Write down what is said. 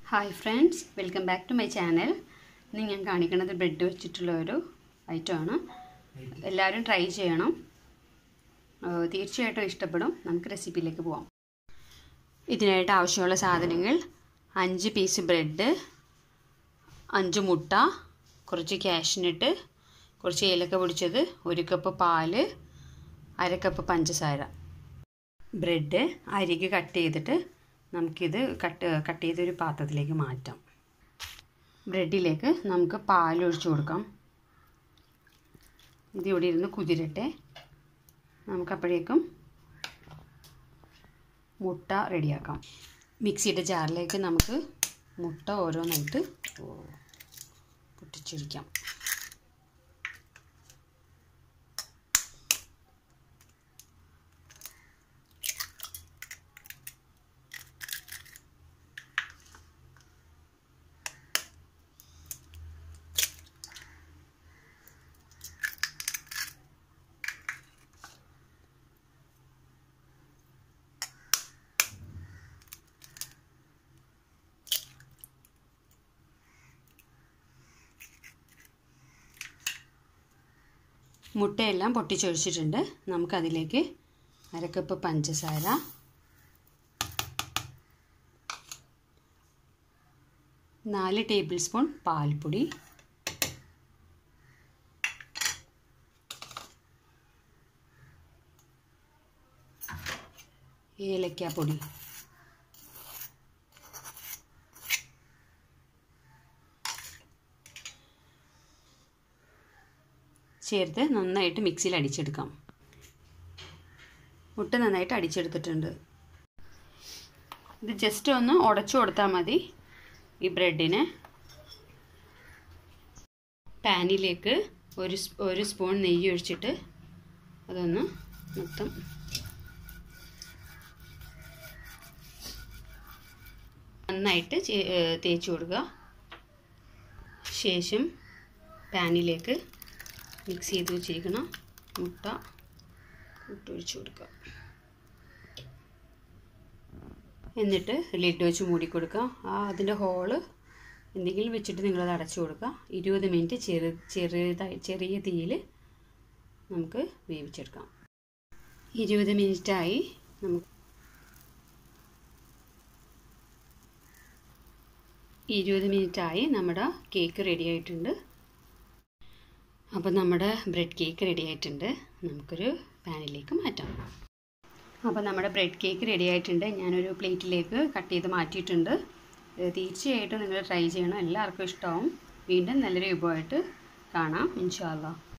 hi friends welcome back to my channel ഇന്ന് ഞാൻ കാണിക്കുന്നത് ബ്രെഡ് വെച്ചിട്ടുള്ള ഒരു ഐറ്റമാണ് എല്ലാവരും ട്രൈ ചെയ്യണം ഏഹ് തീർച്ചയായിട്ടും ഇഷ്ടപ്പെടും നമുക്ക് റെസിപ്പിയിലേക്ക് പോവാം ഇതിനായിട്ട് ആവശ്യമുള്ള സാധനങ്ങൾ അഞ്ച് പീസ് ബ്രെഡ് അഞ്ച് മുട്ട കുറച്ച് കാഷ്നട്ട് കുറച്ച് ഏലക്ക പൊടിച്ചത് ഒരു കപ്പ് പാല് അര കപ്പ് പഞ്ചസാര ബ്രെഡ് അരിക്ക് കട്ട് ചെയ്തിട്ട് നമുക്കിത് കട്ട് കട്ട് ചെയ്തൊരു പാത്രത്തിലേക്ക് മാറ്റാം ബ്രെഡിലേക്ക് നമുക്ക് പാൽ ഒഴിച്ചു കൊടുക്കാം ഇത് ഇവിടെ ഇരുന്ന് കുതിരട്ടെ നമുക്കപ്പോഴേക്കും മുട്ട റെഡിയാക്കാം മിക്സിയുടെ ജാറിലേക്ക് നമുക്ക് മുട്ട ഓരോന്നായിട്ട് പൊട്ടിച്ചൊഴിക്കാം മുട്ടയെല്ലാം പൊട്ടിച്ചൊഴിച്ചിട്ടുണ്ട് നമുക്കതിലേക്ക് അരക്കപ്പ് പഞ്ചസാര നാല് ടേബിൾ സ്പൂൺ പാൽപ്പൊടി ഏലക്കാപ്പൊടി ചേർത്ത് നന്നായിട്ട് മിക്സിയിൽ അടിച്ചെടുക്കാം മുട്ട നന്നായിട്ട് അടിച്ചെടുത്തിട്ടുണ്ട് ഇത് ജസ്റ്റ് ഒന്ന് ഉടച്ചു കൊടുത്താൽ മതി ഈ ബ്രെഡിന് പാനിലേക്ക് ഒരു ഒരു സ്പൂൺ നെയ്യ് ഒഴിച്ചിട്ട് അതൊന്ന് മൊത്തം നന്നായിട്ട് തേച്ച് കൊടുക്കുക ശേഷം പാനിലേക്ക് മിക്സ് ചെയ്ത് വെച്ചിരിക്കണം മുട്ട ഇട്ടൊഴിച്ച് കൊടുക്കുക എന്നിട്ട് ലിഡ് വെച്ച് മൂടി കൊടുക്കുക ആ അതിൻ്റെ ഹോള് എന്തെങ്കിലും വെച്ചിട്ട് നിങ്ങളത് അടച്ചു കൊടുക്കുക ഇരുപത് മിനിറ്റ് ചെറു ചെറുതായി ചെറിയ തീയിൽ നമുക്ക് വേവിച്ചെടുക്കാം ഇരുപത് മിനിറ്റായി നമുക്ക് ഇരുപത് മിനിറ്റായി നമ്മുടെ കേക്ക് റെഡി ആയിട്ടുണ്ട് അപ്പോൾ നമ്മുടെ ബ്രെഡ് കേക്ക് റെഡി ആയിട്ടുണ്ട് നമുക്കൊരു പാനിലേക്ക് മാറ്റാം അപ്പോൾ നമ്മുടെ ബ്രെഡ് കേക്ക് റെഡി ആയിട്ടുണ്ട് ഞാനൊരു പ്ലേറ്റിലേക്ക് കട്ട് ചെയ്ത് മാറ്റിയിട്ടുണ്ട് തീർച്ചയായിട്ടും നിങ്ങൾ ട്രൈ ചെയ്യണം എല്ലാവർക്കും ഇഷ്ടമാവും വീണ്ടും നല്ലൊരു വിഭവമായിട്ട് കാണാം ഇൻഷാല്ല